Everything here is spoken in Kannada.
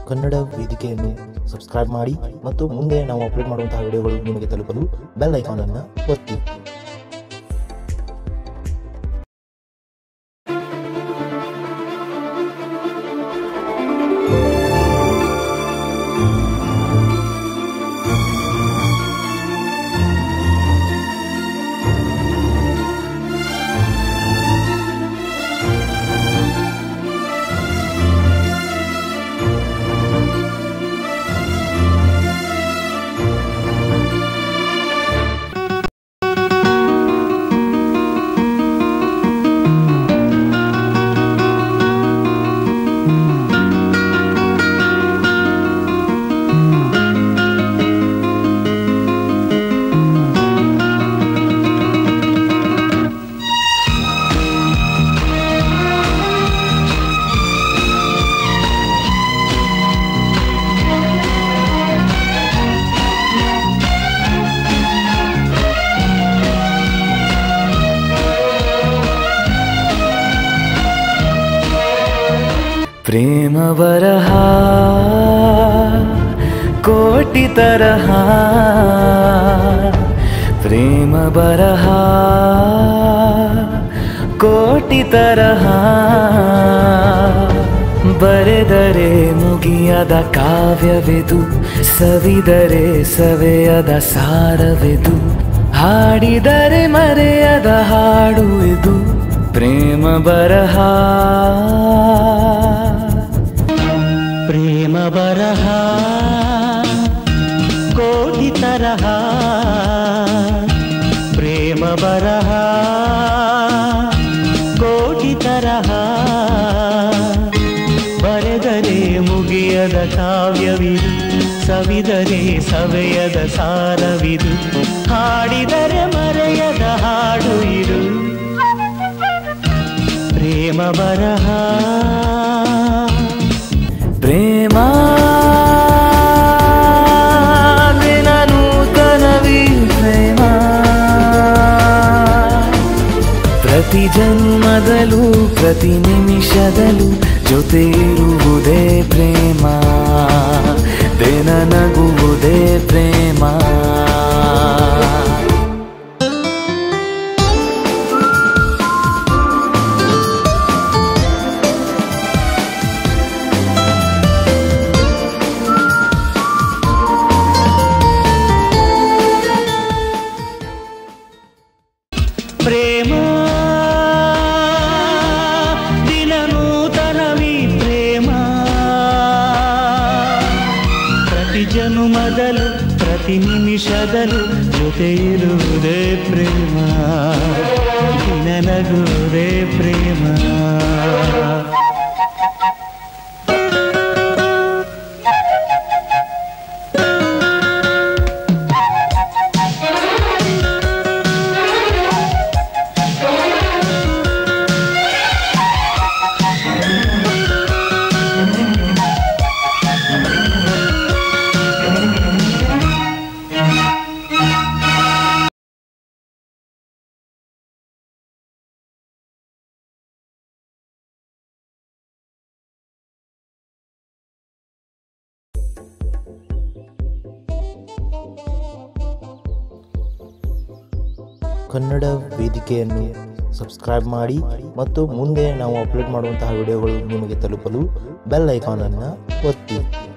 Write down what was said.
ಕನ್ನಡ ವೇದಿಕೆಯನ್ನು ಸಬ್ಸ್ಕ್ರೈಬ್ ಮಾಡಿ ಮತ್ತು ಮುಂದೆ ನಾವು ಅಪ್ಲೋಡ್ ಮಾಡುವಂತಹ ವಿಡಿಯೋಗಳು ನಿಮಗೆ ತಲುಪಲು ಬೆಲ್ ಐಕಾನ್ ಅನ್ನು ಒತ್ತಿ ಪ್ರೇಮ ಬರಹ ಕೋಟಿ ತರಹ ಪ್ರೇಮ ಬರಹ ಕೋಟಿ ತರಹ ಬರೆದರೆ ಮುಗಿಯದ ಕಾವ್ಯವಿದು ಸವಿದರೆ ಸವೆಯದ ಸಾರವಿದು ಹಾಡಿದರೆ ಮರೆಯದ ಹಾಡು ಇದು ಪ್ರೇಮ ಬರಹ ಪ್ರೇಮ ಬರಹ ಕೋಟಿ ತರಹ ಪ್ರೇಮ ಬರಹ ಕೋಟಿ ತರಹ ಬರೆದರೆ ಮುಗಿಯದ ಕಾವ್ಯವಿದು ಸವಿದರೆ ಸವೆಯದ ಸಾರವಿದು ಹಾಡಿದರೆ ಮರೆಯದ ಹಾಡು ಇದು ಪ್ರೇಮ ಬರಹ ಪ್ರೇಮ ದಿನ ನೂತನವಿ ಪ್ರೇಮ ಪ್ರತಿ ಜನ್ಮದಲ್ಲೂ ಪ್ರತಿ ನಿಮಿಷದಲ್ಲೂ ಜೊತೆ ಇರುವುದೇ ಪ್ರೇಮ ದಿನ ನಗುವುದೇ ಪ್ರೇಮ ಪ್ರೇಮ ದಿನ ನೂತನವಿ ಪ್ರೇಮ ಪ್ರತಿ ಜನುಮದಲು ಪ್ರತಿ ನಿಮಿಷದಲು ಜೊತೆ ಇರುವುದೇ ಪ್ರೇಮ ದಿನ ನಗುವುದೇ ಪ್ರೇಮ ಕನ್ನಡ ವೇದಿಕೆಯನ್ನು ಸಬ್ಸ್ಕ್ರೈಬ್ ಮಾಡಿ ಮತ್ತು ಮುಂದೆ ನಾವು ಅಪ್ಲೋಡ್ ಮಾಡುವಂತಹ ವಿಡಿಯೋಗಳು ನಿಮಗೆ ತಲುಪಲು ಬೆಲ್ ಐಕಾನ್ ಅನ್ನು ಒತ್ತಿ